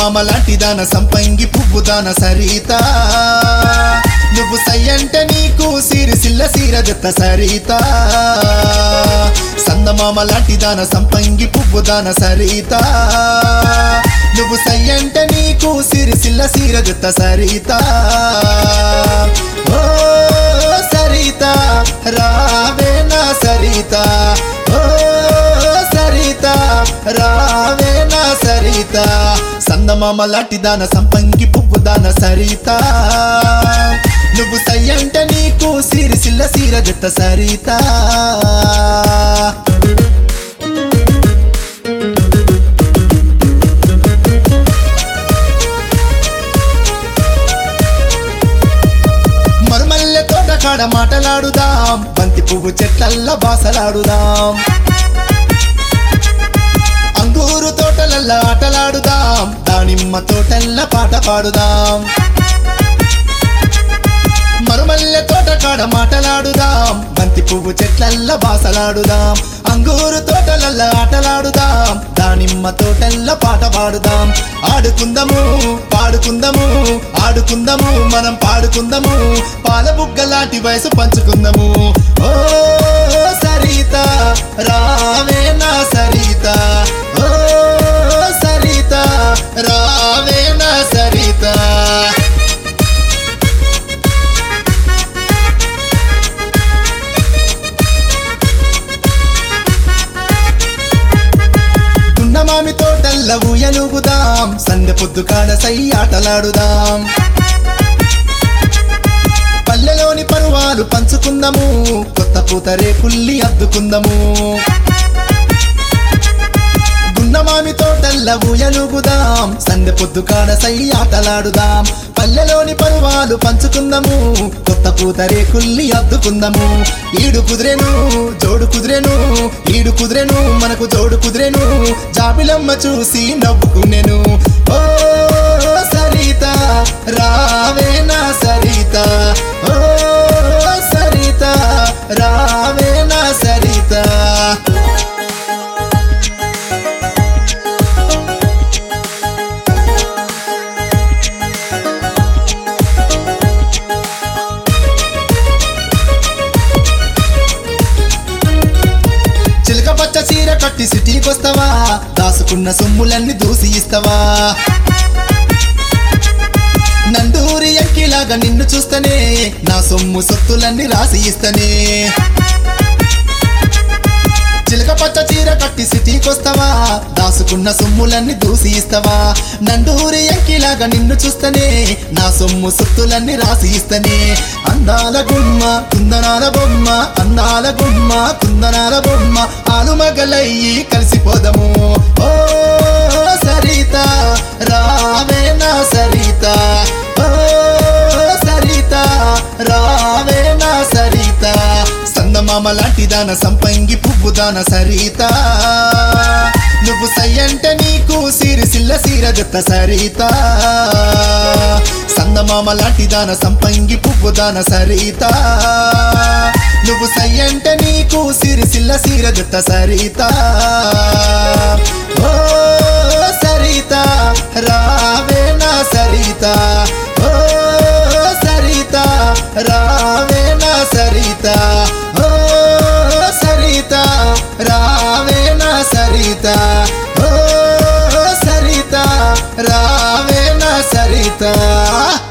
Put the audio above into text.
సందమామ లాంటి దాన సంపంగి పువ్వు దాన సరిత నువ్వు సయ్యంటే నీకు సిరిసిల్ల సీర జత సరిత సందమామ లాంటి దాన సంపంగి పువ్వు దాన సరిత నువ్వు సయ్యంటే నీకు సిరిసిల్ల సీర జత సరిత ఓ సరిత రావే నా సరిత ఓ సరిత రావే నా సరిత సందమామ లాంటి దాన సంపంగి పువ్వు దాన సరిత నువ్వు సయ్యంటే నీకు సిరిసిల్ల సీర జత సరిత మరుమల్లె తోట కాడ మాటలాడుదాం బంతి పువ్వు చెట్లల్ల బాసలాడుదాం అంగూరు తోటలల్ల ఆటలాడుదాం దానిమ్మ తోటల్ల పాట పాడుదాం మరుమల్లె తోట కాడ మాటలాడుదాం బంతి పువ్వు చెట్లల్ల బాసలాడుదాం అంగూరు తోటలల్ల ఆటలాడుదాం దానిమ్మ తోటల్ల పాట పాడుదాం ఆడుకుందము పాడుకుందము ఆడుకుందము మనం పాడుకుందము పాల బుగ్గలాంటి వయసు పంచుకుందము ఓ సరిత రావే నా సరిత ఓ సరిత రావే నా సరిత గుండమామి తోటల్ల ఊయలుగుదాం సందె పొద్దు కాడ సై ఆటలాడుదాం పల్లెలోని పరువాలు పంచుకుందాము కొత్త పూత రేకుల్ని అద్దుకుందాము గుండమామి తోటల్ల ఊయలుగుదాం సందె పొద్దు కాడ సై ఆటలాడుదాం పల్లెలోని పరువాలు పంచుకుందాము కొత్త పూత రేకుల్ని అద్దుకుందాము ఈడు కుదిరేను జోడు కుదిరేను ఈడు కుదిరేను మనకు జోడు కుదిరేను జాబిలమ్మ చూసి నవ్వుకునేను ఓ సరిత రావే నా సరిత ఓ సరిత రావే నా సరిత చిలక పచ్చ చీర కట్టి సిటీకొస్తావా దాసుకున్న సొమ్ములన్నీ దూసి ఇస్తావా నందూరి ఎక్కిలాగా నిన్ను చూస్తనే నా సొమ్ము సొత్తులన్నీ రాసి ఇస్తనే చిలక పచ్చ చీర కట్టి సిటీకొస్తావా దాసుకున్న సొమ్ములన్నీ దూసి ఇస్తావా నండూరి ఎంకిలాగా నిన్ను చూస్తనే నా సొమ్ము సొత్తులన్నీ రాసి ఇస్తనే అందాల గుమ్మ కుందనాల బొమ్మ అందాల గుమ్మ కుందనాల బొమ్మ ఆలుమగలయ్యి కలిసిపోదము ఓ సరిత రావే నా సరిత ఓ సరిత రావే నా సరిత సందమామ లాంటి దాన సంపంగి పువ్వు దాన సరిత నువ్వు సయ్యంటే నీకు సిరిసిల్ల సీర జత సరిత సందమామ లాంటి దాన సంపంగి పువ్వు దాన సరిత నువ్వు సయ్యంటే నీకు సిరిసిల్ల సీర జత సరిత ఓ సరిత రావే నా సరిత ఓ సరిత రావే నా సరిత ఓ సరిత రావే నా సరిత ఓ సరిత రావే నా సరిత